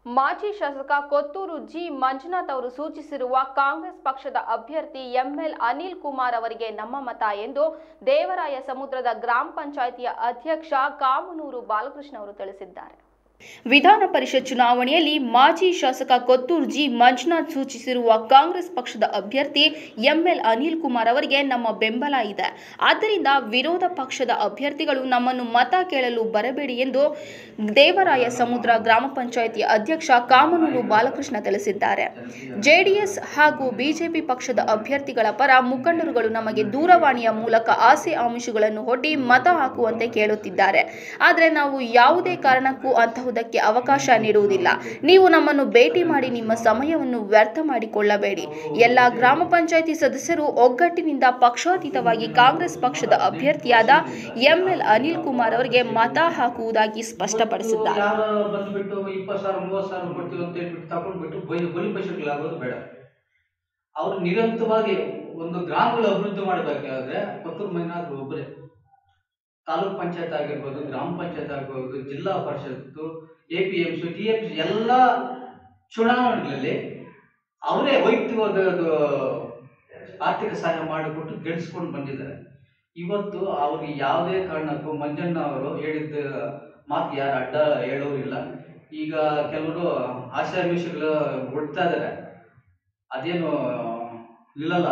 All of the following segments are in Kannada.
ಮಾಜಿ ಶಾಸಕ ಕೊತ್ತೂರು ಜಿ ಮಂಜುನಾಥ್ ಅವರು ಸೂಚಿಸಿರುವ ಕಾಂಗ್ರೆಸ್ ಪಕ್ಷದ ಅಭ್ಯರ್ಥಿ ಎಂಎಲ್ ಅನಿಲ್ ಕುಮಾರ್ ಅವರಿಗೆ ನಮ್ಮ ಮತ ಎಂದು ದೇವರಾಯ ಸಮುದ್ರದ ಗ್ರಾಮ ಪಂಚಾಯಿತಿಯ ಅಧ್ಯಕ್ಷ ಕಾಮನೂರು ಬಾಲಕೃಷ್ಣ ಅವರು ತಿಳಿಸಿದ್ದಾರೆ ವಿಧಾನ ಪರಿಷತ್ ಚುನಾವಣೆಯಲ್ಲಿ ಮಾಜಿ ಶಾಸಕ ಕೊತ್ತೂರು ಜಿ ಮಂಜುನಾಥ್ ಸೂಚಿಸಿರುವ ಕಾಂಗ್ರೆಸ್ ಪಕ್ಷದ ಅಭ್ಯರ್ಥಿ ಎಂಎಲ್ ಅನಿಲ್ ಕುಮಾರ್ ಅವರಿಗೆ ನಮ್ಮ ಬೆಂಬಲ ಇದೆ ಆದ್ದರಿಂದ ವಿರೋಧ ಪಕ್ಷದ ಅಭ್ಯರ್ಥಿಗಳು ನಮ್ಮನ್ನು ಮತ ಕೇಳಲು ಬರಬೇಡಿ ಎಂದು ದೇವರಾಯ ಸಮುದ್ರ ಗ್ರಾಮ ಪಂಚಾಯಿತಿ ಅಧ್ಯಕ್ಷ ಕಾಮನೂರು ಬಾಲಕೃಷ್ಣ ತಿಳಿಸಿದ್ದಾರೆ ಜೆಡಿಎಸ್ ಹಾಗೂ ಬಿಜೆಪಿ ಪಕ್ಷದ ಅಭ್ಯರ್ಥಿಗಳ ಪರ ಮುಖಂಡರುಗಳು ನಮಗೆ ದೂರವಾಣಿಯ ಮೂಲಕ ಆಸೆ ಆಮಿಷಗಳನ್ನು ಒಡ್ಡಿ ಮತ ಹಾಕುವಂತೆ ಕೇಳುತ್ತಿದ್ದಾರೆ ಆದರೆ ನಾವು ಯಾವುದೇ ಕಾರಣಕ್ಕೂ ಅಂತಹುದಕ್ಕೆ ಅವಕಾಶ ನೀಡುವುದಿಲ್ಲ ನೀವು ನಮ್ಮನ್ನು ಭೇಟಿ ಮಾಡಿ ನಿಮ್ಮ ಸಮಯವನ್ನು ವ್ಯರ್ಥ ಮಾಡಿಕೊಳ್ಳಬೇಡಿ ಎಲ್ಲ ಗ್ರಾಮ ಪಂಚಾಯಿತಿ ಸದಸ್ಯರು ಒಗ್ಗಟ್ಟಿನಿಂದ ಪಕ್ಷಾತೀತವಾಗಿ ಕಾಂಗ್ರೆಸ್ ಪಕ್ಷದ ಅಭ್ಯರ್ಥಿಯಾದ ಎಂಎಲ್ ಅನಿಲ್ ಕುಮಾರ್ ಅವರಿಗೆ ಮತ ಹಾಕುವುದಾಗಿ ಸ್ಪಷ್ಟಪಡಿಸಿದ್ದಾರೆ ಯಾರು ಬಂದ್ಬಿಟ್ಟು ಇಪ್ಪತ್ತು ಸಾವಿರ ಮೂವತ್ತು ಸಾವಿರ ಕೊಡ್ತೀವಿ ಅಂತ ಹೇಳ್ಬಿಟ್ಟು ತಗೊಂಡ್ಬಿಟ್ಟು ಬೈ ಬಲಿಪಶುಗಳಾಗೋದು ಬೇಡ ಅವರು ನಿರಂತರವಾಗಿ ಒಂದು ಗ್ರಾಮಗಳ ಅಭಿವೃದ್ಧಿ ಮಾಡಬೇಕಾದ್ರೆ ಕೊತ್ತೂರು ಮಂಜುನಾಥ್ ಒಬ್ಬರೇ ತಾಲೂಕ್ ಪಂಚಾಯತ್ ಆಗಿರ್ಬೋದು ಗ್ರಾಮ ಪಂಚಾಯತ್ ಆಗಿರ್ಬೋದು ಜಿಲ್ಲಾ ಪರಿಷತ್ತು A P M C T M C ಎಲ್ಲ ಚುನಾವಣೆಗಳಲ್ಲಿ ಅವರೇ ವೈಯಕ್ತಿಕವಾದ ಅದು ಆರ್ಥಿಕ ಸಹಾಯ ಮಾಡಿಕೊಟ್ಟು ಗೆಲ್ಲಿಸ್ಕೊಂಡು ಬಂದಿದ್ದಾರೆ ಇವತ್ತು ಅವ್ರಿಗೆ ಯಾವುದೇ ಕಾರಣಕ್ಕೂ ಮಂಜಣ್ಣ ಅವರು ಹೇಳಿದ್ದ ಮಾತು ಯಾರು ಅಡ್ಡ ಹೇಳೋರಿಲ್ಲ ಈಗ ಕೆಲವರು ಆಶಾಮಿಷಗಳು ಹುಡ್ತಾ ಇದ್ದಾರೆ ಅದೇನು ನಿಲ್ಲಲ್ಲ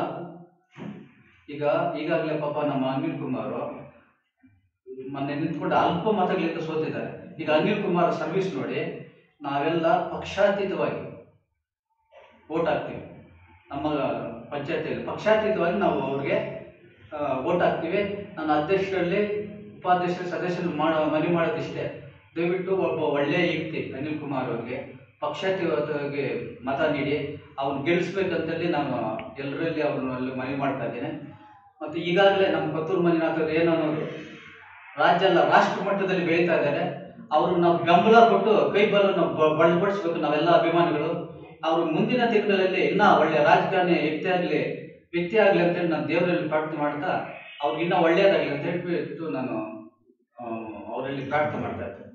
ಈಗ ಈಗಾಗಲೇ ಪಾಪ ನಮ್ಮ ಅನಿಲ್ ಕುಮಾರ್ ಮೊನ್ನೆ ನಿಂತ್ಕೊಂಡು ಅಲ್ಪ ಮತಗಳಿಂದ ಸೋತಿದ್ದಾರೆ ಈಗ ಅನಿಲ್ ಕುಮಾರ್ ಸರ್ವಿಸ್ ನೋಡಿ ನಾವೆಲ್ಲ ಪಕ್ಷಾತೀತವಾಗಿ ವೋಟ್ ಹಾಕ್ತೀವಿ ನಮ್ಮ ಪಂಚಾಯತಿಯಲ್ಲಿ ಪಕ್ಷಾತೀತವಾಗಿ ನಾವು ಅವ್ರಿಗೆ ವೋಟ್ ಹಾಕ್ತೀವಿ ನನ್ನ ಅಧ್ಯಕ್ಷರಲ್ಲಿ ಉಪಾಧ್ಯಕ್ಷರ ಸದಸ್ಯರು ಮಾಡ ಮನವಿ ಮಾಡೋದಿಷ್ಟೇ ದಯವಿಟ್ಟು ಒಬ್ಬ ಒಳ್ಳೆಯ ವ್ಯಕ್ತಿ ಅನಿಲ್ ಕುಮಾರ್ ಅವ್ರಿಗೆ ಪಕ್ಷಾತೀತವಾಗಿ ಮತ ನೀಡಿ ಅವ್ನು ಗೆಲ್ಲಿಸ್ಬೇಕಂತೇಳಿ ನಾನು ಎಲ್ಲರಲ್ಲಿ ಅವ್ರನ್ನ ಅಲ್ಲಿ ಮನವಿ ಮಾಡ್ತಾ ಇದ್ದೇನೆ ಮತ್ತು ಈಗಾಗಲೇ ನಮ್ಮ ಕೊತ್ತೂರು ಮಂಜುನಾಥ್ ಅವ್ರು ಏನು ಅನ್ನೋದು ರಾಜ್ಯ ಅಲ್ಲ ರಾಷ್ಟ್ರ ಮಟ್ಟದಲ್ಲಿ ಬೆಳೀತಾ ಇದ್ದಾರೆ ಅವರು ನಾವು ಬೆಂಬಲ ಕೊಟ್ಟು ಕೈ ಬಲವನ್ನು ಬ- ಬಲಪಡಿಸ್ಬೇಕು ನಾವೆಲ್ಲ ಅಭಿಮಾನಿಗಳು ಅವರು ಮುಂದಿನ ತಿಂಗಳಲ್ಲಿ ಇನ್ನ ಒಳ್ಳೆ ರಾಜಕಾರಣಿ ವ್ಯಕ್ತಿ ಆಗಲಿ ವ್ಯಕ್ತಿ ಆಗಲಿ ಅಂತೇಳಿ ನಾನು ದೇವರಲ್ಲಿ ಪ್ರಾರ್ಥನೆ ಮಾಡ್ತಾ ಅವ್ರಿಗೆ ಇನ್ನೂ ಒಳ್ಳೆಯದಾಗಲಿ ಅಂತ ಹೇಳ್ಬಿಟ್ಟು ನಾನು ಆ, ಅವರಲ್ಲಿ ಪ್ರಾರ್ಥನೆ ಮಾಡ್ತಾ ಇದ್ದೇನೆ